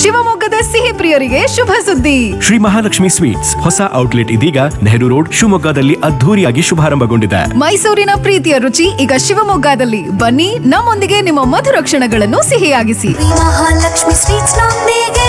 ಶಿವಮೊಗ್ಗದ ಸಿಹಿ ಪ್ರಿಯರಿಗೆ ಶುಭ ಸುದ್ದಿ ಶ್ರೀ ಮಹಾಲಕ್ಷ್ಮಿ ಸ್ವೀಟ್ಸ್ ಹೊಸ ಔಟ್ಲೆಟ್ ಇದೀಗ ನೆಹರು ರೋಡ್ ಶಿವಮೊಗ್ಗದಲ್ಲಿ ಅದ್ಧೂರಿಯಾಗಿ ಶುಭಾರಂಭಗೊಂಡಿದೆ ಮೈಸೂರಿನ ಪ್ರೀತಿಯ ರುಚಿ ಈಗ ಶಿವಮೊಗ್ಗದಲ್ಲಿ ಬನ್ನಿ ನಮ್ಮೊಂದಿಗೆ ನಿಮ್ಮ ಮಧುರ ಕ್ಷಣಗಳನ್ನು ಸಿಹಿಯಾಗಿಸಿ ಮಹಾಲಕ್ಷ್ಮಿ ಸ್ವೀಟ್ಸ್ ನೊಂದಿಗೆ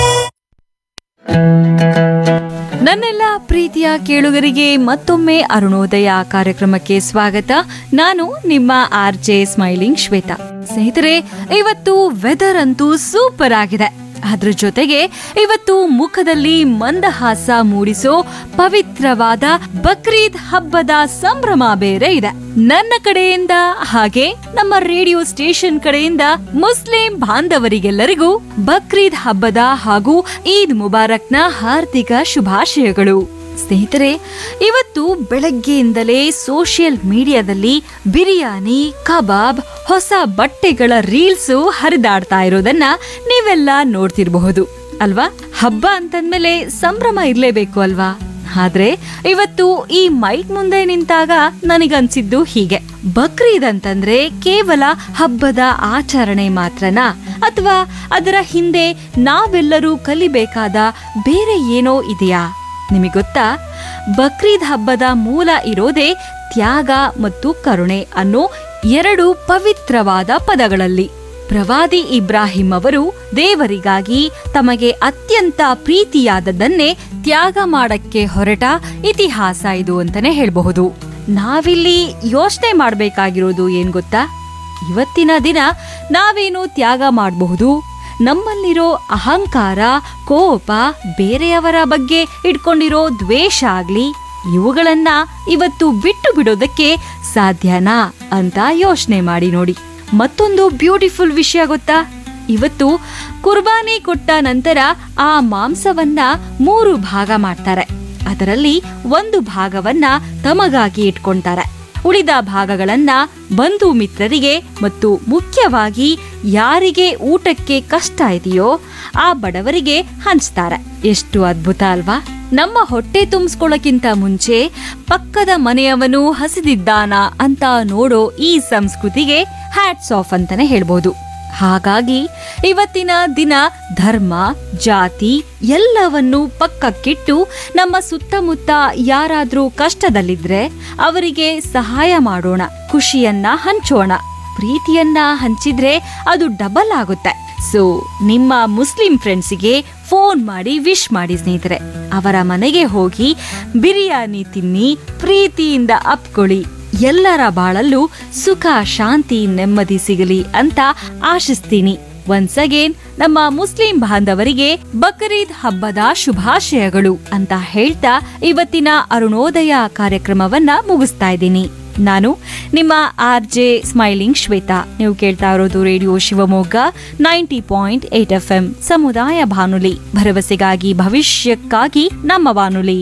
ನನ್ನೆಲ್ಲ ಪ್ರೀತಿಯ ಕೇಳುಗರಿಗೆ ಮತ್ತೊಮ್ಮೆ ಅರುಣೋದಯ ಕಾರ್ಯಕ್ರಮಕ್ಕೆ ಸ್ವಾಗತ ನಾನು ನಿಮ್ಮ ಆರ್ ಜೆ ಸ್ಮೈಲಿಂಗ್ ಶ್ವೇತಾ ಸ್ನೇಹಿತರೆ ಇವತ್ತು ವೆದರ್ ಅಂತೂ ಸೂಪರ್ ಆಗಿದೆ ಅದ್ರ ಜೊತೆಗೆ ಇವತ್ತು ಮುಖದಲ್ಲಿ ಮಂದಹಾಸ ಮೂಡಿಸೋ ಪವಿತ್ರವಾದ ಬಕ್ರೀದ್ ಹಬ್ಬದ ಸಂಭ್ರಮ ಬೇರೆ ಇದೆ ನನ್ನ ಕಡೆಯಿಂದ ಹಾಗೆ ನಮ್ಮ ರೇಡಿಯೋ ಸ್ಟೇಷನ್ ಕಡೆಯಿಂದ ಮುಸ್ಲಿಂ ಬಾಂಧವರಿಗೆಲ್ಲರಿಗೂ ಬಕ್ರೀದ್ ಹಬ್ಬದ ಹಾಗೂ ಈದ್ ಮುಬಾರಕ್ನ ಹಾರ್ದಿಕ ಶುಭಾಶಯಗಳು ಸ್ನೇಹಿತರೆ ಇವತ್ತು ಬೆಳಗ್ಗೆಯಿಂದಲೇ ಸೋಷಿಯಲ್ ಮೀಡಿಯಾದಲ್ಲಿ ಬಿರಿಯಾನಿ ಕಬಾಬ್ ಹೊಸ ಬಟ್ಟೆಗಳ ರೀಲ್ಸು ಹರಿದಾಡ್ತಾ ಇರೋದನ್ನ ನೀವೆಲ್ಲ ನೋಡ್ತಿರಬಹುದು ಅಲ್ವಾ ಹಬ್ಬ ಅಂತಂದ್ಮೇಲೆ ಸಂಭ್ರಮ ಇರ್ಲೇಬೇಕು ಅಲ್ವಾ ಆದ್ರೆ ಇವತ್ತು ಈ ಮೈಕ್ ಮುಂದೆ ನಿಂತಾಗ ನನಗನ್ಸಿದ್ದು ಹೀಗೆ ಬಕ್ರೀದ್ ಅಂತಂದ್ರೆ ಕೇವಲ ಹಬ್ಬದ ಆಚರಣೆ ಮಾತ್ರನಾ ಅಥವಾ ಅದರ ಹಿಂದೆ ನಾವೆಲ್ಲರೂ ಕಲಿಬೇಕಾದ ಬೇರೆ ಏನೋ ಇದೆಯಾ ನಿಮಗೊತ್ತಾ ಬಕ್ರೀದ್ ಹಬ್ಬದ ಮೂಲ ಇರೋದೇ ತ್ಯಾಗ ಮತ್ತು ಕರುಣೆ ಅನ್ನೋ ಎರಡು ಪವಿತ್ರವಾದ ಪದಗಳಲ್ಲಿ ಪ್ರವಾದಿ ಇಬ್ರಾಹಿಂ ಅವರು ದೇವರಿಗಾಗಿ ತಮಗೆ ಅತ್ಯಂತ ಪ್ರೀತಿಯಾದದ್ದನ್ನೇ ತ್ಯಾಗ ಮಾಡಕ್ಕೆ ಹೊರಟ ಇತಿಹಾಸ ಇದು ಅಂತಾನೆ ಹೇಳಬಹುದು ನಾವಿಲ್ಲಿ ಯೋಚನೆ ಮಾಡ್ಬೇಕಾಗಿರೋದು ಏನ್ ಗೊತ್ತಾ ಇವತ್ತಿನ ದಿನ ನಾವೇನು ತ್ಯಾಗ ಮಾಡಬಹುದು ನಮ್ಮಲ್ಲಿರೋ ಅಹಂಕಾರ ಕೋಪ ಬೇರೆಯವರ ಬಗ್ಗೆ ಇಟ್ಕೊಂಡಿರೋ ದ್ವೇಷ ಆಗ್ಲಿ ಇವುಗಳನ್ನ ಇವತ್ತು ಬಿಟ್ಟು ಬಿಡೋದಕ್ಕೆ ಸಾಧ್ಯನಾ ಅಂತ ಯೋಚನೆ ಮಾಡಿ ನೋಡಿ ಮತ್ತೊಂದು ಬ್ಯೂಟಿಫುಲ್ ವಿಷಯ ಗೊತ್ತಾ ಇವತ್ತು ಕುರ್ಬಾನಿ ಕೊಟ್ಟ ನಂತರ ಆ ಮಾಂಸವನ್ನ ಮೂರು ಭಾಗ ಮಾಡ್ತಾರೆ ಅದರಲ್ಲಿ ಒಂದು ಭಾಗವನ್ನ ತಮಗಾಗಿ ಇಟ್ಕೊಂತಾರೆ ಉಳಿದ ಭಾಗಗಳನ್ನ ಬಂಧು ಮಿತ್ರರಿಗೆ ಮತ್ತು ಮುಖ್ಯವಾಗಿ ಯಾರಿಗೆ ಊಟಕ್ಕೆ ಕಷ್ಟ ಇದೆಯೋ ಆ ಬಡವರಿಗೆ ಹಂಚ್ತಾರೆ ಎಷ್ಟು ಅದ್ಭುತ ಅಲ್ವಾ ನಮ್ಮ ಹೊಟ್ಟೆ ತುಂಬಿಸ್ಕೊಳ್ಳೋಕ್ಕಿಂತ ಮುಂಚೆ ಪಕ್ಕದ ಮನೆಯವನು ಹಸಿದಿದ್ದಾನ ಅಂತ ನೋಡೋ ಈ ಸಂಸ್ಕೃತಿಗೆ ಹ್ಯಾಟ್ಸ್ ಆಫ್ ಅಂತಾನೆ ಹೇಳ್ಬೋದು ಹಾಗಾಗಿ ಇವತ್ತಿನ ದಿನ ಧರ್ಮ ಜಾತಿ ಎಲ್ಲವನ್ನೂ ಪಕ್ಕಕ್ಕಿಟ್ಟು ನಮ್ಮ ಸುತ್ತಮುತ್ತ ಯಾರಾದ್ರೂ ಕಷ್ಟದಲ್ಲಿದ್ರೆ ಅವರಿಗೆ ಸಹಾಯ ಮಾಡೋಣ ಖುಷಿಯನ್ನ ಹಂಚೋಣ ಪ್ರೀತಿಯನ್ನ ಹಂಚಿದ್ರೆ ಅದು ಡಬಲ್ ಆಗುತ್ತೆ ಸೊ ನಿಮ್ಮ ಮುಸ್ಲಿಂ ಫ್ರೆಂಡ್ಸಿಗೆ ಫೋನ್ ಮಾಡಿ ವಿಶ್ ಮಾಡಿ ಸ್ನೇಹಿತರೆ ಅವರ ಮನೆಗೆ ಹೋಗಿ ಬಿರಿಯಾನಿ ತಿನ್ನಿ ಪ್ರೀತಿಯಿಂದ ಅಪ್ಕೊಳ್ಳಿ ಎಲ್ಲರ ಬಾಳಲ್ಲೂ ಸುಖ ಶಾಂತಿ ನೆಮ್ಮದಿ ಸಿಗಲಿ ಅಂತ ಆಶಿಸ್ತೀನಿ ಒನ್ಸ್ ಅಗೇನ್ ನಮ್ಮ ಮುಸ್ಲಿಂ ಬಾಂಧವರಿಗೆ ಬಕರೀದ್ ಹಬ್ಬದ ಶುಭಾಶಯಗಳು ಅಂತ ಹೇಳ್ತಾ ಇವತ್ತಿನ ಅರುಣೋದಯ ಕಾರ್ಯಕ್ರಮವನ್ನ ಮುಗಿಸ್ತಾ ಇದ್ದೀನಿ ನಾನು ನಿಮ್ಮ ಆರ್ ಜೆ ಸ್ಮೈಲಿಂಗ್ ಶ್ವೇತಾ ನೀವು ಕೇಳ್ತಾ ಇರೋದು radio Shivamogga ninety point eight F M ಸಮುದಾಯ ಬಾನುಲಿ ಭರವಸೆಗಾಗಿ ಭವಿಷ್ಯಕ್ಕಾಗಿ ನಮ್ಮ ಬಾನುಲಿ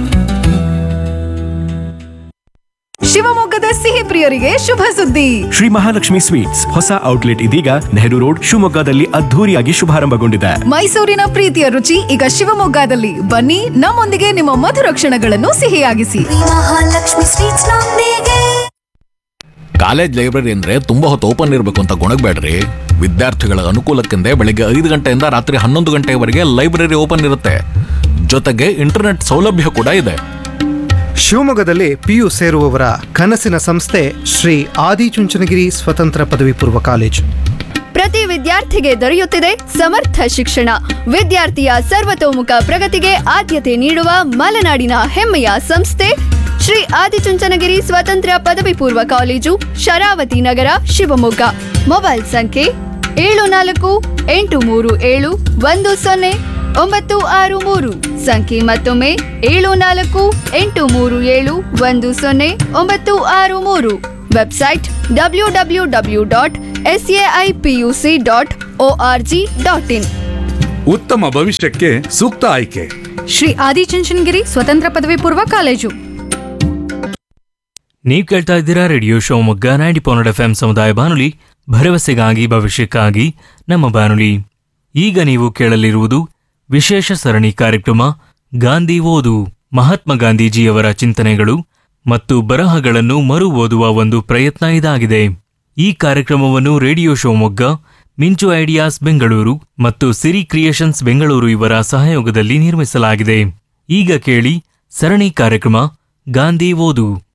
ಶಿವಮೊಗ್ಗದ ಸಿಹಿ ಪ್ರಿಯರಿಗೆ ಶುಭ ಸುದ್ದಿ ಶ್ರೀ ಮಹಾಲಕ್ಷ್ಮಿ ಸ್ವೀಟ್ಸ್ ಹೊಸ ಔಟ್ಲೆಟ್ ಇದೀಗ ನೆಹರು ರೋಡ್ ಶಿವಮೊಗ್ಗದಲ್ಲಿ ಅದ್ಧೂರಿಯಾಗಿ ಶುಭಾರಂಭಗೊಂಡಿದೆ ಮೈಸೂರಿನ ಪ್ರೀತಿಯ ರುಚಿ ಈಗ ಶಿವಮೊಗ್ಗದಲ್ಲಿ ಬನ್ನಿ ನಮ್ಮೊಂದಿಗೆ ನಿಮ್ಮ ಮಧುರ ಕ್ಷಣಗಳನ್ನು ಸಿಹಿಯಾಗಿಸಿ ಮಹಾಲಕ್ಷ್ಮಿ ಸ್ವೀಟ್ಸ್ ನೊಂದಿಗೆ ಕಾಲೇಜ್ ಲೈಬ್ರರಿ ಅಂದ್ರೆ ತುಂಬಾ ಹೊತ್ತು ಓಪನ್ ಇರಬೇಕು ಅಂತ ಗೊಣಗಬೇಡ್ರಿ ವಿದ್ಯಾರ್ಥಿಗಳ ಅನುಕೂಲಕ್ಕೆಂದೇ ಬೆಳಿಗ್ಗೆ ಐದು ಗಂಟೆಯಿಂದ ರಾತ್ರಿ ಹನ್ನೊಂದು ಗಂಟೆಯವರೆಗೆ ಲೈಬ್ರರಿ ಓಪನ್ ಇರುತ್ತೆ ಜೊತೆಗೆ ಇಂಟರ್ನೆಟ್ ಸೌಲಭ್ಯ ಕೂಡ ಇದೆ ಶಿವಮೊಗ್ಗದಲ್ಲಿ ಪಿಯು ಸೇರುವವರ ಕನಸಿನ ಸಂಸ್ಥೆ ಶ್ರೀ ಆದಿಚುಂಚನಗಿರಿ ಸ್ವತಂತ್ರ ಪದವಿ ಪೂರ್ವ ಕಾಲೇಜು ಪ್ರತಿ ವಿದ್ಯಾರ್ಥಿಗೆ ದೊರೆಯುತ್ತಿದೆ ಸಮರ್ಥ ಶಿಕ್ಷಣ ವಿದ್ಯಾರ್ಥಿಯ ಸರ್ವತೋಮುಖ ಪ್ರಗತಿಗೆ ಆದ್ಯತೆ ನೀಡುವ ಮಲೆನಾಡಿನ ಹೆಮ್ಮೆಯ ಸಂಸ್ಥೆ ಶ್ರೀ ಆದಿಚುಂಚನಗಿರಿ ಸ್ವತಂತ್ರ ಪದವಿ ಪೂರ್ವ ಕಾಲೇಜು ಶರಾವತಿ ನಗರ ಶಿವಮೊಗ್ಗ ಮೊಬೈಲ್ ಸಂಖ್ಯೆ ಏಳು ನಾಲ್ಕು ಎಂಟು ಮೂರು ಏಳು ಒಂದು ಸೊನ್ನೆ ಒಂಬತ್ತು ಆರು ಮೂರು ಸಂಖ್ಯೆ ಮತ್ತೊಮ್ಮೆ ಏಳು ನಾಲ್ಕು ಎಂಟು ಮೂರು ಏಳು ಒಂದು ಸೊನ್ನೆ ಒಂಬತ್ತು ಆರು ಮೂರು website W W W dot S A I P U C dot O R G dot in ಉತ್ತಮ ಭವಿಷ್ಯಕ್ಕೆ ಸೂಕ್ತ ಆಯ್ಕೆ ಶ್ರೀ ಆದಿಚುಂಚನಗಿರಿ ಸ್ವತಂತ್ರ ಪದವಿ ಪೂರ್ವ ಕಾಲೇಜು ನೀವು ಕೇಳ್ತಾ ಇದ್ದೀರಾ radio Shivamogga ninety point F M ಸಮುದಾಯ ಬಾನುಲಿ ಭರವಸೆಗಾಗಿ ಭವಿಷ್ಯಕ್ಕಾಗಿ ನಮ್ಮ ಬಾನುಲಿ ಈಗ ನೀವು ಕೇಳಲಿರುವುದು ವಿಶೇಷ ಸರಣಿ ಕಾರ್ಯಕ್ರಮ ಗಾಂಧಿ ಓದು ಮಹಾತ್ಮ ಗಾಂಧೀಜಿಯವರ ಚಿಂತನೆಗಳು ಮತ್ತು ಬರಹಗಳನ್ನು ಮರು ಓದುವ ಒಂದು ಪ್ರಯತ್ನ ಇದಾಗಿದೆ ಈ ಕಾರ್ಯಕ್ರಮವನ್ನು ರೇಡಿಯೋ ಶಿವಮೊಗ್ಗ ಮಿಂಚು ಐಡಿಯಾಸ್ ಬೆಂಗಳೂರು ಮತ್ತು ಸಿರಿ ಕ್ರಿಯೇಷನ್ಸ್ ಬೆಂಗಳೂರು ಇವರ ಸಹಯೋಗದಲ್ಲಿ ನಿರ್ಮಿಸಲಾಗಿದೆ ಈಗ ಕೇಳಿ ಸರಣಿ ಕಾರ್ಯಕ್ರಮ ಗಾಂಧಿ ಓದು